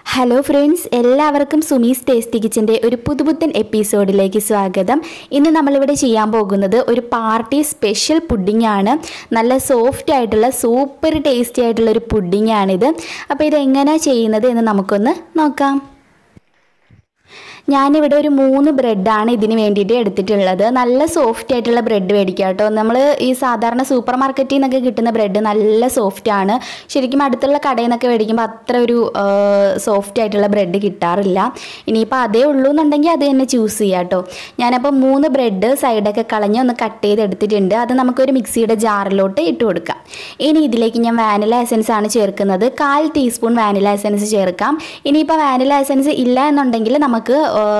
hello friends എല്ലാവർക്കും Sumi's tasty കിച്ചൻ്റെ ഒരു പുതുപുത്തൻ എപ്പിസോഡിലേക്ക് സ്വാഗതം ഇന്ന് നമ്മളിവിടെ ചെയ്യാൻ പോകുന്നത് ഒരു പാർട്ടി സ്പെഷ്യൽ പുഡിംഗ് ആണ് നല്ല സോഫ്റ്റ് ആയിട്ടുള്ള സൂപ്പർ ടേസ്റ്റി ആയിട്ടുള്ള ഒരു പുഡിംഗ് ആണിത് അപ്പോൾ ഇത് എങ്ങനെയാണ് ചെയ്യുന്നത് എന്ന് നമുക്കൊന്ന് നോക്കാം ഞാനിവിടെ ഒരു മൂന്ന് ബ്രെഡാണ് ഇതിന് വേണ്ടിയിട്ട് എടുത്തിട്ടുള്ളത് നല്ല സോഫ്റ്റ് ആയിട്ടുള്ള ബ്രെഡ് മേടിക്കുക കേട്ടോ നമ്മൾ ഈ സാധാരണ സൂപ്പർ മാർക്കറ്റിൽ നിന്നൊക്കെ കിട്ടുന്ന ബ്രെഡ് നല്ല സോഫ്റ്റ് ആണ് ശരിക്കും അടുത്തുള്ള കടയിൽ നിന്നൊക്കെ മേടിക്കുമ്പോൾ അത്ര ഒരു സോഫ്റ്റ് ആയിട്ടുള്ള ബ്രെഡ് കിട്ടാറില്ല ഇനിയിപ്പോൾ അതേ ഉള്ളൂ എന്നുണ്ടെങ്കിൽ അത് തന്നെ ചൂസ് ചെയ്യാം കേട്ടോ ഞാനപ്പോൾ മൂന്ന് ബ്രെഡ് സൈഡൊക്കെ കളഞ്ഞ് ഒന്ന് കട്ട് ചെയ്ത് എടുത്തിട്ടുണ്ട് അത് നമുക്കൊരു മിക്സിയുടെ ജാറിലോട്ട് ഇട്ട് കൊടുക്കാം ഇനി ഇതിലേക്ക് ഞാൻ വാനില എസൻസ് ആണ് ചേർക്കുന്നത് കാൽ ടീസ്പൂൺ വാനില എസൻസ് ചേർക്കാം ഇനിയിപ്പോൾ വാനില എസൻസ് ഇല്ല എന്നുണ്ടെങ്കിൽ നമുക്ക്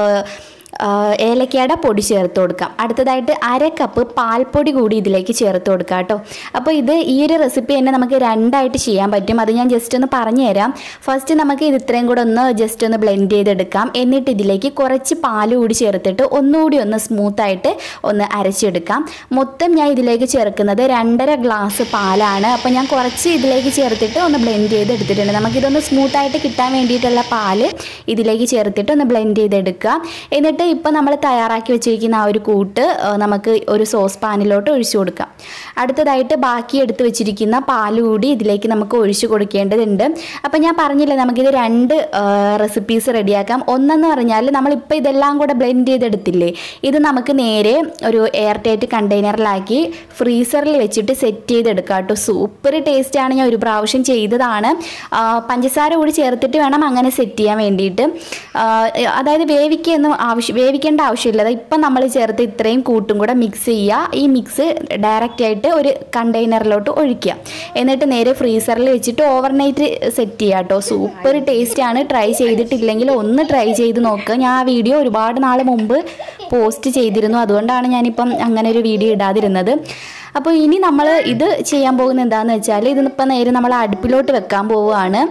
ഏലക്കയുടെ പൊടി ചേർത്ത് കൊടുക്കാം അടുത്തതായിട്ട് അര കപ്പ് പാൽപ്പൊടി കൂടി ഇതിലേക്ക് ചേർത്ത് കൊടുക്കാം കേട്ടോ അപ്പോൾ ഇത് ഈ ഒരു റെസിപ്പി തന്നെ നമുക്ക് രണ്ടായിട്ട് ചെയ്യാൻ പറ്റും അത് ഞാൻ ജസ്റ്റ് ഒന്ന് പറഞ്ഞു തരാം ഫസ്റ്റ് നമുക്ക് ഇത് ഇത്രയും കൂടെ ഒന്ന് ജസ്റ്റ് ഒന്ന് ബ്ലെൻഡ് ചെയ്തെടുക്കാം എന്നിട്ട് ഇതിലേക്ക് കുറച്ച് പാൽ കൂടി ചേർത്തിട്ട് ഒന്നുകൂടി ഒന്ന് സ്മൂത്തായിട്ട് ഒന്ന് അരച്ചെടുക്കാം മൊത്തം ഞാൻ ഇതിലേക്ക് ചേർക്കുന്നത് രണ്ടര ഗ്ലാസ് പാലാണ് അപ്പോൾ ഞാൻ കുറച്ച് ഇതിലേക്ക് ചേർത്തിട്ട് ഒന്ന് ബ്ലെൻഡ് ചെയ്ത് എടുത്തിട്ടുണ്ട് നമുക്കിതൊന്ന് സ്മൂത്തായിട്ട് കിട്ടാൻ വേണ്ടിയിട്ടുള്ള പാല് ഇതിലേക്ക് ചേർത്തിട്ട് ഒന്ന് ബ്ലെൻഡ് ചെയ്തെടുക്കുക എന്നിട്ട് ഇപ്പോൾ നമ്മൾ തയ്യാറാക്കി വെച്ചിരിക്കുന്ന ആ ഒരു കൂട്ട് നമുക്ക് ഒരു സോസ് പാനിലോട്ട് ഒഴിച്ചു കൊടുക്കാം അടുത്തതായിട്ട് ബാക്കി എടുത്ത് വെച്ചിരിക്കുന്ന പാല് കൂടി ഇതിലേക്ക് നമുക്ക് ഒഴിച്ചു കൊടുക്കേണ്ടതുണ്ട് അപ്പോൾ ഞാൻ പറഞ്ഞില്ലേ നമുക്കിത് രണ്ട് റെസിപ്പീസ് റെഡിയാക്കാം ഒന്നെന്ന് പറഞ്ഞാൽ നമ്മളിപ്പോൾ ഇതെല്ലാം കൂടെ ബ്ലെൻഡ് ചെയ്തെടുത്തില്ലേ ഇത് നമുക്ക് നേരെ ഒരു എയർ ടൈറ്റ് കണ്ടെയ്നറിലാക്കി ഫ്രീസറിൽ വെച്ചിട്ട് സെറ്റ് ചെയ്തെടുക്കാം കേട്ടോ സൂപ്പർ ടേസ്റ്റാണ് ഞാൻ ഒരു പ്രാവശ്യം ചെയ്തതാണ് പഞ്ചസാര കൂടി ചേർത്തിട്ട് വേണം അങ്ങനെ സെറ്റ് ചെയ്യാൻ വേണ്ടിയിട്ട് അതായത് വേവിക്കൊന്നും ആവശ്യം വേവിക്കേണ്ട ആവശ്യമില്ല അത് ഇപ്പം നമ്മൾ ചേർത്ത് ഇത്രയും കൂട്ടും കൂടെ മിക്സ് ചെയ്യുക ഈ മിക്സ് ഡയറക്റ്റ് ആയിട്ട് ഒരു കണ്ടെയ്നറിലോട്ട് ഒഴിക്കുക എന്നിട്ട് നേരെ ഫ്രീസറിൽ വെച്ചിട്ട് ഓവർനൈറ്റ് സെറ്റ് ചെയ്യുക കേട്ടോ സൂപ്പർ ടേസ്റ്റാണ് ട്രൈ ചെയ്തിട്ടില്ലെങ്കിൽ ഒന്ന് ട്രൈ ചെയ്ത് നോക്കുക ഞാൻ ആ വീഡിയോ ഒരുപാട് നാൾ മുമ്പ് പോസ്റ്റ് ചെയ്തിരുന്നു അതുകൊണ്ടാണ് ഞാനിപ്പം അങ്ങനെ ഒരു വീഡിയോ ഇടാതിരുന്നത് അപ്പോൾ ഇനി നമ്മൾ ഇത് ചെയ്യാൻ പോകുന്നത് എന്താണെന്ന് വെച്ചാൽ ഇതിനിപ്പോൾ നേരെ നമ്മൾ അടുപ്പിലോട്ട് വെക്കാൻ പോവുകയാണ്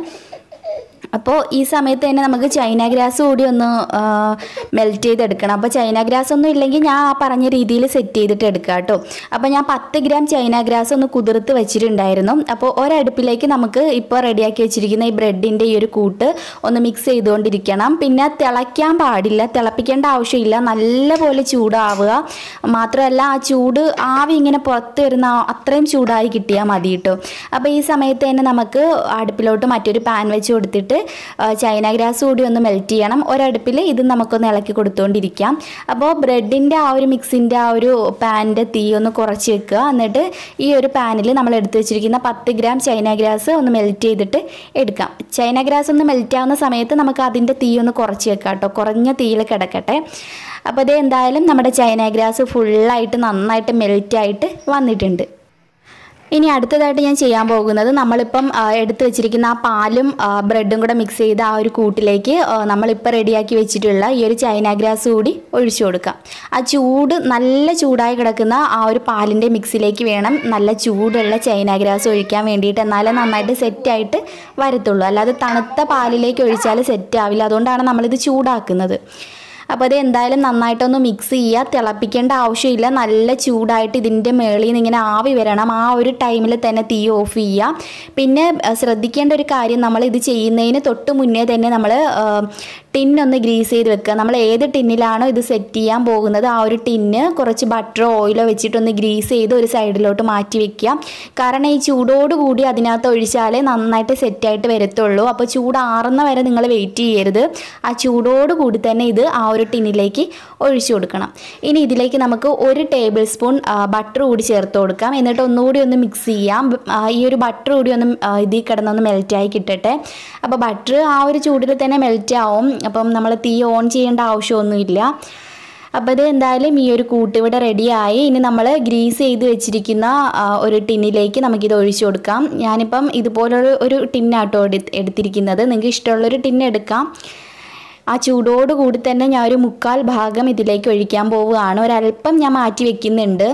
അപ്പോൾ ഈ സമയത്ത് തന്നെ നമുക്ക് ചൈന ഗ്രാസ് കൂടി ഒന്ന് മെൽറ്റ് ചെയ്തെടുക്കണം അപ്പോൾ ചൈന ഗ്രാസ് ഒന്നും ഇല്ലെങ്കിൽ ഞാൻ ആ പറഞ്ഞ രീതിയിൽ സെറ്റ് ചെയ്തിട്ട് എടുക്കുക കേട്ടോ അപ്പോൾ ഞാൻ പത്ത് ഗ്രാം ചൈന ഗ്രാസ് ഒന്ന് കുതിർത്ത് വെച്ചിട്ടുണ്ടായിരുന്നു അപ്പോൾ ഒരടുപ്പിലേക്ക് നമുക്ക് ഇപ്പോൾ റെഡിയാക്കി വെച്ചിരിക്കുന്ന ഈ ബ്രെഡിൻ്റെ ഈ ഒരു കൂട്ട് ഒന്ന് മിക്സ് ചെയ്തുകൊണ്ടിരിക്കണം പിന്നെ തിളയ്ക്കാൻ പാടില്ല തിളപ്പിക്കേണ്ട ആവശ്യമില്ല നല്ലപോലെ ചൂടാവുക മാത്രമല്ല ആ ചൂട് ആവി ഇങ്ങനെ പുറത്ത് വരുന്ന അത്രയും ചൂടായി കിട്ടിയാൽ മതി കേട്ടോ അപ്പോൾ ഈ സമയത്ത് തന്നെ നമുക്ക് അടുപ്പിലോട്ട് മറ്റൊരു പാൻ വെച്ച് കൊടുത്തിട്ട് ചൈന ഗ്രാസ് കൂടി ഒന്ന് മെൽറ്റ് ചെയ്യണം ഒരടുപ്പിൽ ഇത് നമുക്കൊന്ന് ഇളക്കി കൊടുത്തുകൊണ്ടിരിക്കാം അപ്പോൾ ബ്രെഡിൻ്റെ ആ ഒരു മിക്സിൻ്റെ ആ ഒരു പാനിൻ്റെ തീ ഒന്ന് കുറച്ച് വെക്കുക എന്നിട്ട് ഈ ഒരു പാനിൽ നമ്മൾ എടുത്തു വെച്ചിരിക്കുന്ന പത്ത് ഗ്രാം ചൈന ഗ്രാസ് ഒന്ന് മെൽറ്റ് ചെയ്തിട്ട് എടുക്കാം ചൈന ഗ്രാസ് ഒന്ന് മെൽറ്റ് ആവുന്ന സമയത്ത് നമുക്ക് അതിൻ്റെ തീ ഒന്ന് കുറച്ച് വെക്കാം കേട്ടോ കുറഞ്ഞ തീയിൽ കിടക്കട്ടെ അപ്പോൾ ഇത് എന്തായാലും നമ്മുടെ ചൈന ഗ്രാസ് ഫുള്ളായിട്ട് നന്നായിട്ട് മെൽറ്റായിട്ട് വന്നിട്ടുണ്ട് ഇനി അടുത്തതായിട്ട് ഞാൻ ചെയ്യാൻ പോകുന്നത് നമ്മളിപ്പം എടുത്തു വെച്ചിരിക്കുന്ന ആ പാലും ബ്രെഡും കൂടെ മിക്സ് ചെയ്ത ആ ഒരു കൂട്ടിലേക്ക് നമ്മളിപ്പോൾ റെഡിയാക്കി വെച്ചിട്ടുള്ള ഈ ഒരു ചൈന ഗ്രാസ് കൂടി ഒഴിച്ചു കൊടുക്കാം ആ ചൂട് നല്ല ചൂടായി കിടക്കുന്ന ആ ഒരു പാലിൻ്റെ മിക്സിലേക്ക് വേണം നല്ല ചൂടുള്ള ചൈന ഗ്രാസ് ഒഴിക്കാൻ വേണ്ടിയിട്ട് എന്നാലേ നന്നായിട്ട് സെറ്റായിട്ട് വരത്തുള്ളൂ അല്ലാതെ തണുത്ത പാലിലേക്ക് ഒഴിച്ചാൽ സെറ്റ് ആവില്ല അതുകൊണ്ടാണ് നമ്മളിത് ചൂടാക്കുന്നത് അപ്പോൾ അത് എന്തായാലും നന്നായിട്ടൊന്ന് മിക്സ് ചെയ്യുക തിളപ്പിക്കേണ്ട ആവശ്യമില്ല നല്ല ചൂടായിട്ട് ഇതിൻ്റെ മേളിൽ നിന്ന് ഇങ്ങനെ ആവി വരണം ആ ഒരു ടൈമിൽ തന്നെ തീ ഓഫ് ചെയ്യുക പിന്നെ ശ്രദ്ധിക്കേണ്ട ഒരു കാര്യം നമ്മൾ ഇത് ചെയ്യുന്നതിന് തൊട്ട് മുന്നേ തന്നെ നമ്മൾ ടിന്നൊന്ന് ഗ്രീസ് ചെയ്ത് വെക്കുക നമ്മൾ ഏത് ടിന്നിലാണോ ഇത് സെറ്റ് ചെയ്യാൻ പോകുന്നത് ആ ഒരു ടിന്ന് കുറച്ച് ബട്ടറോ ഓയിലോ വെച്ചിട്ടൊന്ന് ഗ്രീസ് ചെയ്ത് ഒരു സൈഡിലോട്ട് മാറ്റി വെക്കുക കാരണം ഈ ചൂടോടുകൂടി അതിനകത്ത് ഒഴിച്ചാലേ നന്നായിട്ട് സെറ്റായിട്ട് വരത്തുള്ളൂ അപ്പോൾ ചൂടാറുന്ന വരെ നിങ്ങൾ വെയിറ്റ് ചെയ്യരുത് ആ ചൂടോടുകൂടി തന്നെ ഇത് ആ ഒരു ടിന്നിലേക്ക് ഒഴിച്ചു കൊടുക്കണം ഇനി ഇതിലേക്ക് നമുക്ക് ഒരു ടേബിൾ സ്പൂൺ ബട്ടർ കൂടി ചേർത്ത് കൊടുക്കാം എന്നിട്ട് ഒന്നുകൂടി ഒന്ന് മിക്സ് ചെയ്യാം ഈ ഒരു ബട്ടർ കൂടി ഒന്ന് ഇതിൽ കിടന്നൊന്ന് മെൽറ്റായി കിട്ടട്ടെ അപ്പോൾ ബട്ടർ ആ ഒരു ചൂടിൽ തന്നെ മെൽറ്റ് ആവും അപ്പം നമ്മൾ തീ ഓൺ ചെയ്യേണ്ട ആവശ്യമൊന്നുമില്ല അപ്പോൾ ഇത് എന്തായാലും ഈ ഒരു കൂട്ട് ഇവിടെ റെഡിയായി ഇനി നമ്മൾ ഗ്രീസ് ചെയ്ത് വെച്ചിരിക്കുന്ന ഒരു ടിന്നിലേക്ക് നമുക്കിത് ഒഴിച്ചു കൊടുക്കാം ഞാനിപ്പം ഇതുപോലൊരു ഒരു ടിന്നാട്ടോ എടുത്തിരിക്കുന്നത് നിങ്ങൾക്ക് ഇഷ്ടമുള്ളൊരു ടിന്ന് എടുക്കാം ആ ചൂടോട് കൂടി തന്നെ ഞാൻ ഒരു മുക്കാൽ ഭാഗം ഇതിലേക്ക് ഒഴിക്കാൻ പോവുകയാണ് ഒരല്പം ഞാൻ മാറ്റി വെക്കുന്നുണ്ട്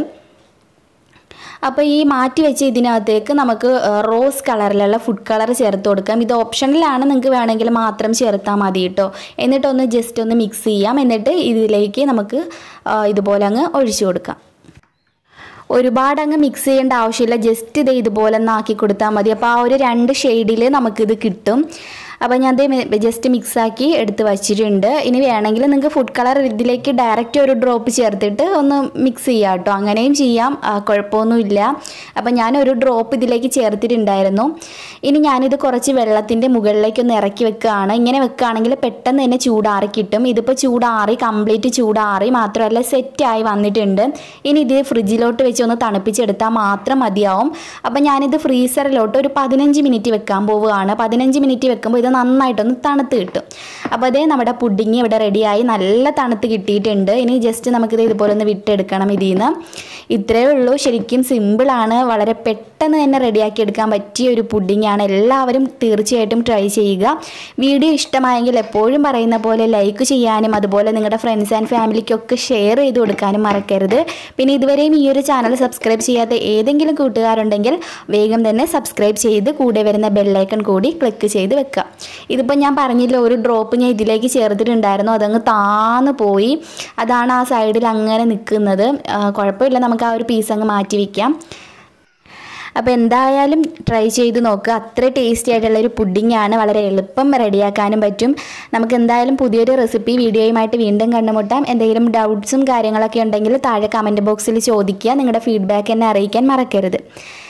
അപ്പോൾ ഈ മാറ്റി വെച്ച ഇതിനകത്തേക്ക് നമുക്ക് റോസ് കളറിലുള്ള ഫുഡ് കളർ ചേർത്ത് കൊടുക്കാം ഇത് ഓപ്ഷനിലാണ് നിങ്ങൾക്ക് വേണമെങ്കിൽ മാത്രം ചേർത്താൽ മതി കേട്ടോ എന്നിട്ടൊന്ന് ജസ്റ്റ് ഒന്ന് മിക്സ് ചെയ്യാം എന്നിട്ട് ഇതിലേക്ക് നമുക്ക് ഇതുപോലെ അങ്ങ് ഒഴിച്ചു കൊടുക്കാം ഒരുപാട് അങ്ങ് മിക്സ് ചെയ്യേണ്ട ആവശ്യമില്ല ജസ്റ്റ് ഇത് ഇതുപോലെ ഒന്ന് ആക്കി കൊടുത്താൽ മതി അപ്പോൾ ആ ഒരു രണ്ട് ഷെയ്ഡിൽ നമുക്കിത് കിട്ടും അപ്പോൾ ഞാൻ അത് ജസ്റ്റ് മിക്സാക്കി എടുത്ത് വച്ചിട്ടുണ്ട് ഇനി വേണമെങ്കിൽ നിങ്ങൾക്ക് ഫുഡ് കളർ ഇതിലേക്ക് ഡയറക്റ്റ് ഒരു ഡ്രോപ്പ് ചേർത്തിട്ട് ഒന്ന് മിക്സ് ചെയ്യാം കേട്ടോ അങ്ങനെയും ചെയ്യാം ആ, കുഴപ്പമൊന്നുമില്ല അപ്പോൾ ഞാൻ ഒരു ഡ്രോപ്പ് ഇതിലേക്ക് ചേർത്തിട്ടുണ്ടായിരുന്നു ഇനി ഞാനിത് കുറച്ച് വെള്ളത്തിൻ്റെ മുകളിലേക്ക് ഒന്ന് ഇറക്കി വെക്കുകയാണ് ഇങ്ങനെ വെക്കുകയാണെങ്കിൽ പെട്ടെന്ന് തന്നെ ചൂടാറി കിട്ടും ഇതിപ്പോൾ ചൂടാറി കംപ്ലീറ്റ് ചൂടാറി മാത്രമല്ല സെറ്റായി വന്നിട്ടുണ്ട് ഇനി ഇത് ഫ്രിഡ്ജിലോട്ട് വെച്ച് ഒന്ന് തണുപ്പിച്ചെടുത്താൽ മാത്രം മതിയാവും അപ്പം ഞാനിത് ഫ്രീസറിലോട്ട് ഒരു പതിനഞ്ച് മിനിറ്റ് വെക്കാൻ പോവുകയാണ് പതിനഞ്ച് മിനിറ്റ് വെക്കുമ്പോൾ ഇത് നന്നായിട്ടൊന്ന് തണുത്ത് കിട്ടും അപ്പോൾ അതേ നമ്മുടെ പുഡിങ് ഇവിടെ റെഡിയായി നല്ല തണുത്ത് കിട്ടിയിട്ടുണ്ട് ഇനി ജസ്റ്റ് നമുക്കിത് ഇതുപോലെ ഒന്ന് വിട്ടെടുക്കണം ഇതിൽ നിന്ന് ഇത്രയേ ഉള്ളൂ ശരിക്കും സിമ്പിളാണ് വളരെ പെട്ടെന്ന് തന്നെ റെഡിയാക്കി എടുക്കാൻ പറ്റിയ ഒരു പുഡിങ്ങാണ് എല്ലാവരും തീർച്ചയായിട്ടും ട്രൈ ചെയ്യുക വീഡിയോ ഇഷ്ടമായെങ്കിൽ എപ്പോഴും പറയുന്ന പോലെ ലൈക്ക് ചെയ്യാനും അതുപോലെ നിങ്ങളുടെ ഫ്രണ്ട്സ് ആൻഡ് ഫാമിലിക്കൊക്കെ ഷെയർ ചെയ്ത് കൊടുക്കാനും മറക്കരുത് പിന്നെ ഇതുവരെയും ഈ ഒരു ചാനൽ സബ്സ്ക്രൈബ് ചെയ്യാത്ത ഏതെങ്കിലും കൂട്ടുകാരുണ്ടെങ്കിൽ വേഗം തന്നെ സബ്സ്ക്രൈബ് ചെയ്ത് കൂടെ വരുന്ന ബെല്ലൈക്കൺ കൂടി ക്ലിക്ക് ചെയ്ത് വെക്കുക ഇതിപ്പോൾ ഞാൻ പറഞ്ഞില്ല ഒരു ഡ്രോപ്പ് ഞാൻ ഇതിലേക്ക് ചേർത്തിട്ടുണ്ടായിരുന്നു അതങ്ങ് താന്ന് പോയി അതാണ് ആ സൈഡിൽ അങ്ങനെ നിൽക്കുന്നത് ആ, കുഴപ്പമില്ല നമുക്ക് ആ ഒരു പീസ് അങ്ങ് മാറ്റി വയ്ക്കാം അപ്പോൾ എന്തായാലും ട്രൈ ചെയ്ത് നോക്കുക അത്ര ടേസ്റ്റി ആയിട്ടുള്ള ഒരു പുഡിംഗ് ആണ് വളരെ എളുപ്പം റെഡിയാക്കാനും പറ്റും നമുക്ക് എന്തായാലും പുതിയൊരു റെസിപ്പി വീഡിയോയുമായിട്ട് വീണ്ടും കണ്ടുമുട്ടാം എന്തെങ്കിലും ഡൗട്ട്സും കാര്യങ്ങളൊക്കെ ഉണ്ടെങ്കിൽ താഴെ കമൻറ്റ് ബോക്സിൽ ചോദിക്കുക നിങ്ങളുടെ ഫീഡ്ബാക്ക് എന്നെ അറിയിക്കാൻ മറക്കരുത്